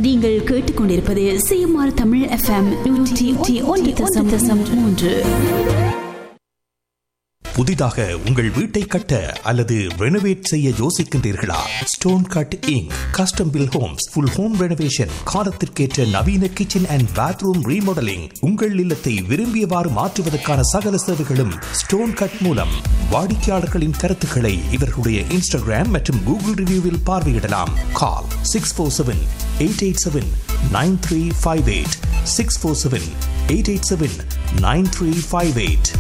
நீங்கள் கேட்டுக்கொண்டிருப்பது CMR Tamil FM நூற்றி ஒன்று தசம் தசம் மூன்று புதிதாக உங்கள் வீட்டை கட்ட அல்லது ரெனோவேட் செய்ய யோசிக்கின்றீர்களா stone cut inc custom build homes full home renovation காலத்திற்கேற்ற நவீன கிச்சன் அண்ட் பாத்ரூம் ரீமாடலிங் உங்கள் இல்லத்தை விரும்பியவாறு மாற்றுவதற்கான சகல சேவைகளும் ஸ்டோன் கட் மூலம் வாடிக்கையாளர்களின் கருத்துக்களை இவர்களுடைய இன்ஸ்டாகிராம் மற்றும் கூகுள் ரிவ்யூவில் பார்வையிடலாம் call six four seven eight eight seven nine three five eight six four seven eight eight seven nine three five eight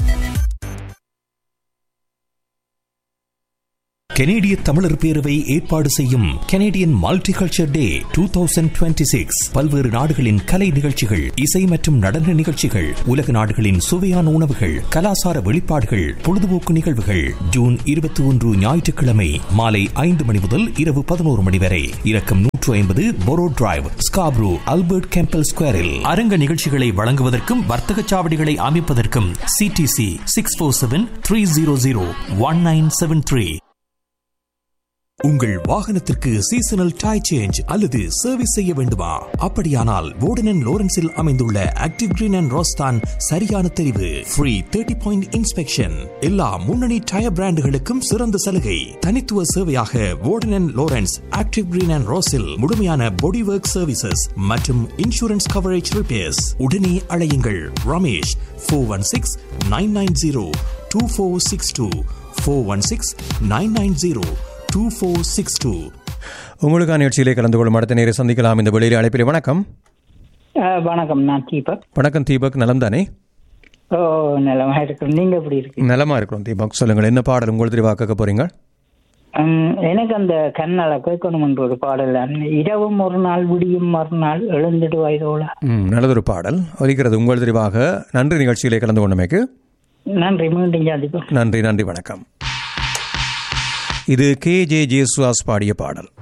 கெனேடிய தமிழர் பேரவை ஏற்பாடு செய்யும் Canadian multiculture day two thousand twenty six பல்வேறு நாடுகளின் கலை நிகழ்ச்சிகள் இசை மற்றும் நடன நிகழ்ச்சிகள் உலக நாடுகளின் சுவையான உணவுகள் கலாசார வெளிப்பாடுகள் பொழுதுபோக்கு நிகழ்வுகள் ஜூன் இருபத்தி ஒன்று ஞாயிற்றுக்கிழமை மாலை ஐந்து மணி முதல் இரவு பதினோரு மணி வரை இறக்கம் நூற்று ஐம்பது borough drive Scarborough Albert Campbell ஸ்கொயரில் அரங்க நிகழ்ச்சிகளை வழங்குவதற்கும் வர்த்தக சாவடிகளை அமைப்பதற்கும் CTC six four seven three zero zero one nine seven three உங்கள் வாகனத்திற்கு சீசனல் டை சேஞ்ச் அல்லது சர்வீஸ் செய்ய வேண்டுமா அப்படியானால் வோர்டன் லோரன்ஸில் அமைந்துள்ள ஆக்டிவ் கிரீன் அண்ட் ரோஸ்தான் சரியான தெரிவு ஃப்ரீ தேர்ட்டி பாயிண்ட் இன்ஸ்பெக்ஷன் எல்லா முன்னணி டயர் பிராண்டுகளுக்கும் சிறந்த சலுகை தனித்துவ சேவையாக Warden Lawrence active green and ரோஸில் முழுமையான பாடி ஒர்க் சர்வீசஸ் மற்றும் இன்சூரன்ஸ் கவரேஜ் ரிப்பேர்ஸ் உடனே அழையுங்கள் Ramesh four one six nine nine zero two four six two four one six nine nine zero two four six two உங்களுக்கான நிகழ்ச்சியிலே கலந்து கொள்ளும் அடுத்த நேரம் சந்திக்கலாம் இந்த வெளியில அழைப்பிலே வணக்கம் அஹ் வணக்கம் நான் தீபக் வணக்கம் தீபக் நலம் தானே ஓ நிலமா இருக்கு நீங்க எப்படி இருக்கீங்க நலமா இருக்கிறோம் தீபக் சொல்லுங்கள் என்ன பாடல் உங்களுக்கு தெரிவா கேட்க போறீங்க உம், எனக்கு அந்த கண்ணால கேட்கணும்ன்ற ஒரு பாடல் அந்த இரவும் ஒரு நாள் விடியும் மறுநாள் எழுந்துடுவாய்தோல ம் நல்லதொரு பாடல் ஒலிக்கிறது உங்கள் தெரிவாக நன்றி நிகழ்ச்சியிலே கலந்து கொண்டமைக்கு நன்றி மீண்டும் சந்திப்போம் நன்றி நன்றி வணக்கம் இது கே ஜே ஜேசுவாஸ் பாடிய பாடல்